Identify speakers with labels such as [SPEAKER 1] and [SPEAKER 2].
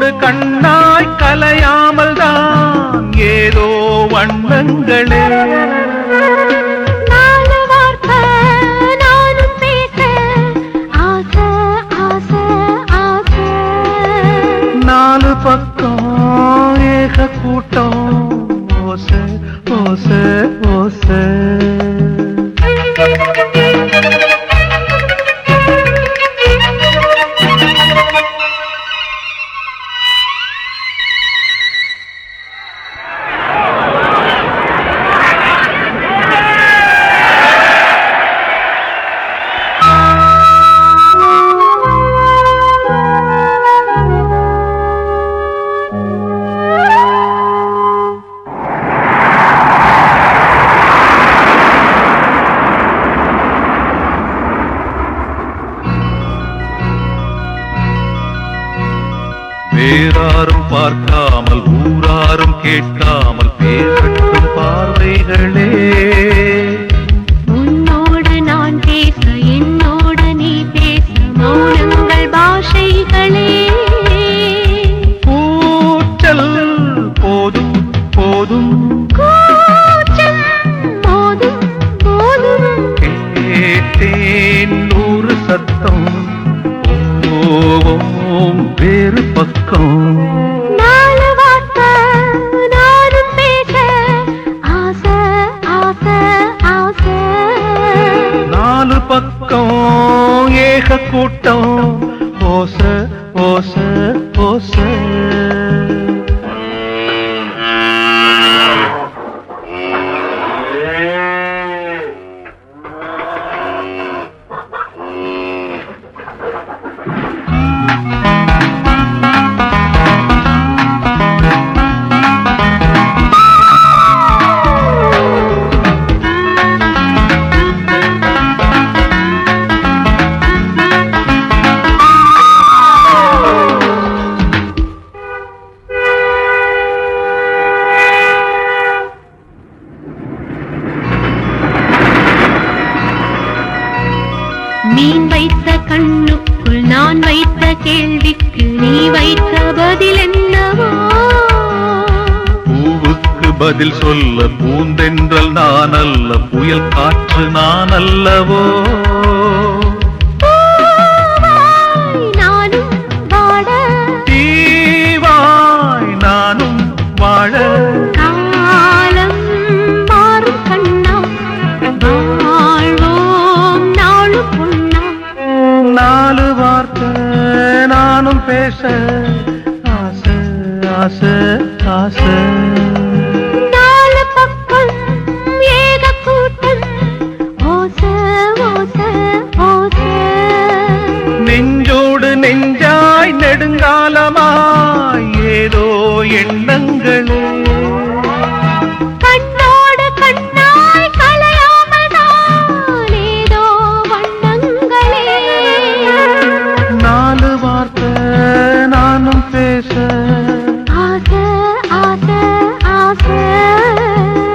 [SPEAKER 1] கண்ணோடு கண்ணாய் கலையாமல் தான் ஏதோ வண்ணங்களே
[SPEAKER 2] நாலு வார்த்தை நானும் பேச ஆசை ஆசை ஆசை
[SPEAKER 1] நாலு பக்கம் ஏக கூட்டம் ஓசை ஓசை ஓசை வேறாரும் பார்க்காமல் ஊராரும் கேட்காமல் பேசட்டும் பார்வைகளே
[SPEAKER 2] உன்னோடு நான் பேச என்னோடு நீ பேச மௌனங்கள் பாஷைகளே
[SPEAKER 1] கூச்சல் போதும் போதும்
[SPEAKER 2] கூச்சம் போதும் போதும்
[SPEAKER 1] கேட்டேன் நூறு சத்தம் போவோம் வேறு பக்கம்
[SPEAKER 2] நாலு வார்த்தை நானும் பேச ஆசை ஆசை ஆசை
[SPEAKER 1] நாலு பக்கம் ஏக கூட்டம் ஓச ஓச ஓச
[SPEAKER 2] மீன் வைத்த கண்ணுக்குள் நான் வைத்த கேள்விக்கு நீ வைத்த பதில் என்னவோ
[SPEAKER 1] பூவுக்கு பதில் சொல்ல பூந்தென்றல் நான் அல்ல புயல் காற்று நான் அல்லவோ
[SPEAKER 2] பூவாய் நானும் வாட
[SPEAKER 1] தீவாய் நானும் வாழ
[SPEAKER 2] காலம் மாறும் கண்ணா வாழ்வோம் நாளும் பொன்னா
[SPEAKER 1] நாலு வார்த்தை நானும் பேச ஆசை ஆசை ஆசை
[SPEAKER 2] நாலு பக்கம் ஏக கூட்டம் ஓச ஓச ஓச
[SPEAKER 1] நெஞ்சோடு நெஞ்சாய் நெடுங்கால